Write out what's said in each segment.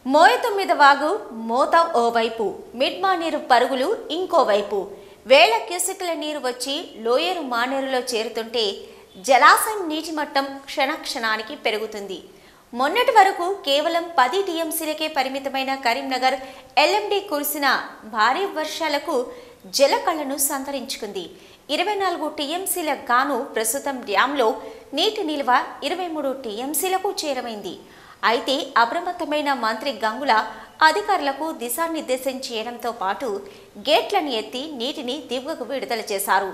మోయతొమ్మిది వాగు మోత ఓవైపు మిడ్ మానేరు పరుగులు ఇంకోవైపు వేల క్యూసెక్ల నీరు వచ్చి లోయేరు మానేరులో చేరుతుంటే జలాశయం నీటి మట్టం క్షణక్షణానికి పెరుగుతుంది మొన్నటి వరకు కేవలం పది టీఎంసీలకే పరిమితమైన కరీంనగర్ ఎల్ఎండి కురిసిన భారీ వర్షాలకు జలకళను సంతరించుకుంది ఇరవై నాలుగు టీఎంసీల గాను ప్రస్తుతం డ్యాంలో నీటి నిల్వ ఇరవై మూడు టీఎంసీలకు చేరమైంది అయితే అప్రమత్తమైన మంత్రి గంగుల అధికారులకు దిశానిర్దేశం చేయడంతో పాటు గేట్లను ఎత్తి నీటిని దిగువకు విడుదల చేశారు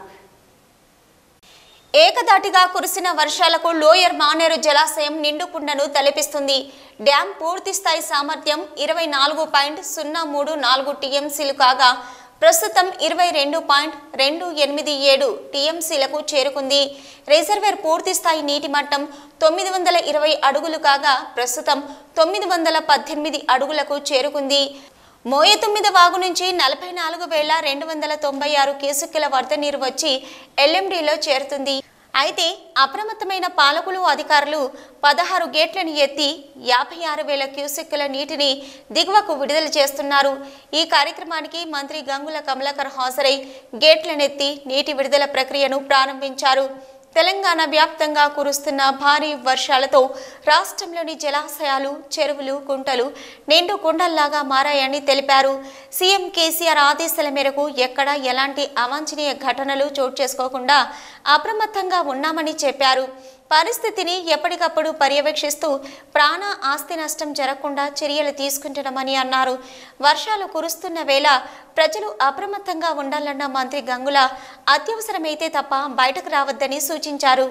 ఏకదాటిగా కురిసిన వర్షాలకు లోయర్ మానేరు జలాశయం నిండుకుండను తలపిస్తుంది డ్యాం పూర్తి స్థాయి సామర్థ్యం ఇరవై నాలుగు పాయింట్ సున్నా మూడు నాలుగు టీఎంసీలు కాగా ప్రస్తుతం ఇరవై రెండు పాయింట్ రెండు ఎనిమిది ఏడు టీఎంసీలకు చేరుకుంది రిజర్వేర్ పూర్తి స్థాయి నీటి మట్టం తొమ్మిది వందల ఇరవై అడుగులు కాగా ప్రస్తుతం తొమ్మిది వందల పద్దెనిమిది అడుగులకు చేరుకుంది మోయ తొమ్మిది వాగు నుంచి నలభై నాలుగు వేల రెండు వందల తొంభై ఆరు కేసుకెల వరద నీరు వచ్చి ఎల్ఎండిలో చేరుతుంది అయితే అప్రమత్తమైన పాలకులు అధికారులు పదహారు గేట్లను ఎత్తి యాభై ఆరు వేల క్యూసెక్కుల నీటిని దిగువకు విడుదల చేస్తున్నారు ఈ కార్యక్రమానికి మంత్రి గంగుల కమలాకర్ హాజరై గేట్లనెత్తి నీటి విడుదల ప్రక్రియను ప్రారంభించారు తెలంగాణ వ్యాప్తంగా కురుస్తున్న భారీ వర్షాలతో రాష్ట్రంలోని జలాశయాలు చెరువులు కుంటలు నిండు కుండల్లాగా మారాయని తెలిపారు సీఎం కేసీఆర్ ఆదేశాల మేరకు ఎక్కడ ఎలాంటి అవాంఛనీయ ఘటనలు చోటు చేసుకోకుండా అప్రమత్తంగా ఉన్నామని చెప్పారు పరిస్థితిని ఎప్పటికప్పుడు పర్యవేక్షిస్తూ ప్రాణ ఆస్తి నష్టం జరగకుండా చర్యలు తీసుకుంటున్నామని అన్నారు వర్షాలు కురుస్తున్న వేళ ప్రజలు అప్రమత్తంగా ఉండాలన్న మంత్రి గంగుల అత్యవసరమైతే తప్ప బయటకు రావద్దని సూచించారు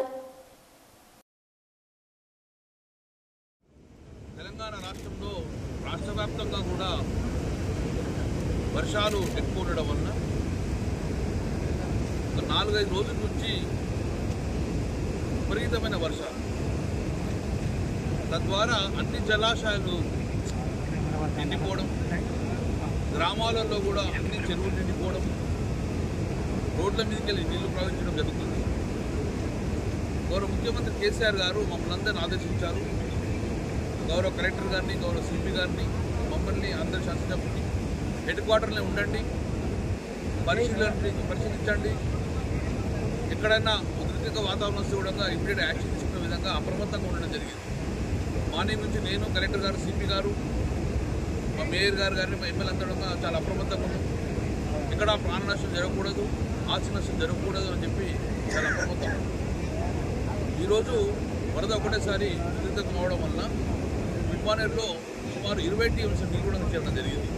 తెలంగాణ రాష్ట్రంలో రాష్ట్ర వ్యాప్తంగా కూడా వర్షాలు ఎక్కువ ఉండడం వలన ఒక నాలుగైదు రోజుల నుంచి విపరీతమైన వర్షాలు తద్వారా అన్ని జలాశయాలు నిండిపోవడం గ్రామాలలో కూడా అన్ని చెరువులు నిండిపోవడం రోడ్ల మీదకి వెళ్ళి నీళ్లు ప్రవహించడం జరుగుతుంది గౌరవ ముఖ్యమంత్రి కేసీఆర్ గారు మమ్మల్ని అందరిని ఆదేశించారు గౌరవ కలెక్టర్ గారిని గౌరవ సిపి గారిని మమ్మల్ని అందరు శాసనసభ్యుని హెడ్ క్వార్టర్లో ఉండండి పరిశీలన పరిశీలించండి ఎక్కడైనా ఉధృతంగా వాతావరణం వస్తే కూడా ఇమీడియట్ యాక్షన్ తీసుకునే విధంగా అప్రమత్తంగా ఉండడం జరిగింది మార్నింగ్ నుంచి నేను కలెక్టర్ గారు సిపి గారు మా మేయర్ గారు గారిని మా ఎమ్మెల్యే అందరం చాలా అప్రమత్తంగా ఉన్నాం ఎక్కడ ప్రాణ నష్టం జరగకూడదు ఆస్తి నష్టం జరగకూడదు అని చెప్పి చాలా అప్రమత్తం ఉన్నాం. ఈరోజు వరద ఒకటేసారి ఉధృతం అవడం వలన విమానేరులో సుమారు ఇరవై టీఎంస్ నీరు కూడా చేరడం జరిగింది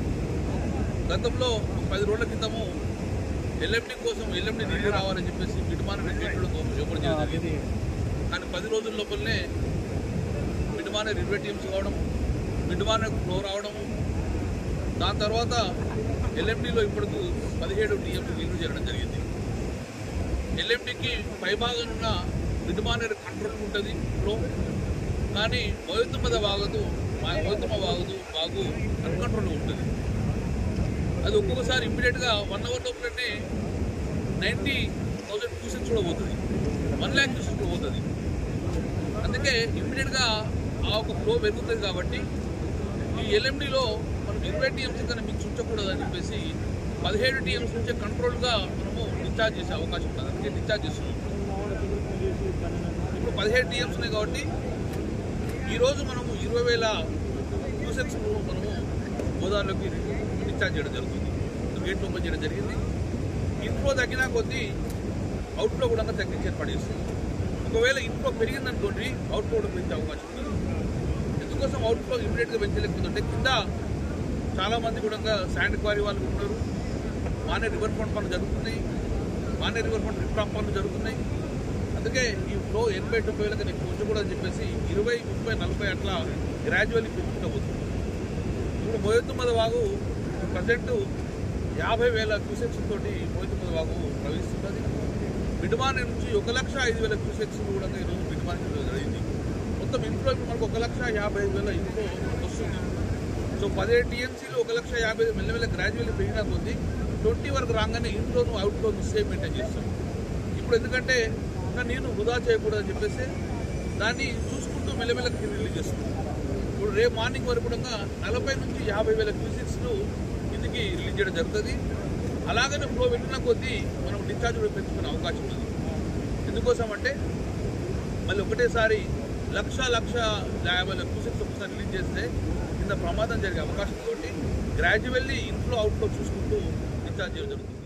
గతంలో ఒక పది రోజుల క్రితము ఎల్ఎండి కోసం ఎల్ఎండి నీళ్లు రావాలని చెప్పేసి మిడ్మానేరు గేట్లు ఓపెన్ చేయడం జరిగింది కానీ పది రోజుల లోపలనే మిడ్మానేరు ఇరవై టీమ్స్ కావడం మిడ్మానేరు ఫ్లో రావడము దాని తర్వాత ఎల్ఎండిలో ఇప్పటికు పదిహేడు టీఎంసీ నీళ్లు చేరడం జరిగింది ఎల్ఎండికి పైభాగం ఉన్న మిడ్మానేరు కంట్రోల్ ఉంటుంది ఫ్లో కానీ మోయతుమ్మద వాగదు మా మోయతుమ్మ వాగదు వాగు అన్కంట్రోల్ ఉంటుంది అది ఒక్కొక్కసారి ఇమ్మీడియట్గా వన్ అవర్ లోపలనే నైంటీ థౌసండ్ క్యూసెక్స్ కూడా పోతుంది వన్ ల్యాక్ క్యూసెక్స్ కూడా పోతుంది అందుకే ఇమ్మీడియట్గా ఆ ఒక ఫ్లో పెరుగుతుంది కాబట్టి ఈ ఎల్ఎండిలో మనం ఇరవై టీఎంసీ కన్నా మీకు ఉంచకూడదు అని చెప్పేసి పదిహేడు టీఎంసీ నుంచే కంట్రోల్గా మనము డిశ్చార్జ్ చేసే అవకాశం ఉంటుంది అందుకే డిశ్చార్జ్ చేస్తున్నాం ఇప్పుడు పదిహేడు టీఎంసీ ఉన్నాయి కాబట్టి ఈరోజు మనము ఇరవై వేల క్యూసెక్స్ మనము గోదావరిలోకి డిశ్చార్జ్ చేయడం జరుగుతుంది గేట్ ఓపెన్ చేయడం జరిగింది ఇన్ఫ్లో తగ్గినా కొద్దీ అవుట్ఫ్లో కూడా తగ్గించి ఏర్పాటు చేస్తుంది ఒకవేళ ఇన్ఫ్లో పెరిగిందనుకోండి అవుట్ఫ్లో కూడా పెంచే అవకాశం ఉంది ఎందుకోసం అవుట్ఫ్లో ఇమీడియట్గా పెంచలేకపోతుంటే కింద చాలామంది కూడా శాండ్ క్వారీ వాళ్ళు ఉన్నారు మానే రివర్ ఫ్రంట్ పనులు జరుగుతున్నాయి మానే రివర్ ఫ్రంట్ రిఫ్రామ్ పనులు జరుగుతున్నాయి అందుకే ఈ ఫ్లో ఎనభై తొంభై వేలకు ఎక్కువ ఉంచకూడదని చెప్పేసి ఇరవై ముప్పై నలభై అట్లా గ్రాడ్యువల్లీ పెంచుకుంటూ పోతుంది ఇప్పుడు మోయతుమ్మద వాగు ప్రజెంట్ యాభై వేల క్యూసెక్స్ తోటి మోయతుమ్మద వాగు ప్రవహిస్తున్నది మిడ్మానే నుంచి ఒక లక్ష ఐదు వేల క్యూసెక్స్ కూడా ఈరోజు మిడ్మానే జరిగింది మొత్తం ఇన్ఫ్లో ఇప్పుడు మనకు ఒక లక్ష యాభై ఐదు వేల ఇన్ఫ్లో మనకు వస్తుంది సో పదిహేడు టీఎంసీలు ఒక లక్ష యాభై ఐదు మెల్లమెల్ల గ్రాడ్యువల్లీ పెరిగినా కొద్దీ ట్వంటీ వరకు రాగానే ఇన్ఫ్లోను అవుట్ఫ్లోను సేమ్ మెయింటైన్ చేస్తాం ఇప్పుడు ఎందుకంటే ఇంకా నీరు వృధా చేయకూడదని చెప్పేసి దాన్ని చూసుకుంటూ మెల్లమెల్ల రిలీజ్ చేస్తుంది ఇప్పుడు రేపు మార్నింగ్ వరకు కూడా నలభై నుంచి యాభై వేల క్యూసిక్స్లు కిందికి రిలీజ్ చేయడం జరుగుతుంది అలాగనే ఫ్లో వెళ్ళిన కొద్దీ మనం డిశ్చార్జ్ కూడా పెంచుకునే అవకాశం ఉంది ఎందుకోసం అంటే మళ్ళీ ఒకటేసారి లక్ష లక్ష యాభై వేల క్యూసిక్స్ ఒకసారి రిలీజ్ చేస్తే కింద ప్రమాదం జరిగే అవకాశం తోటి గ్రాడ్యువల్లీ ఇన్ఫ్లో అవుట్ఫ్లో చూసుకుంటూ డిశ్చార్జ్ చేయడం జరుగుతుంది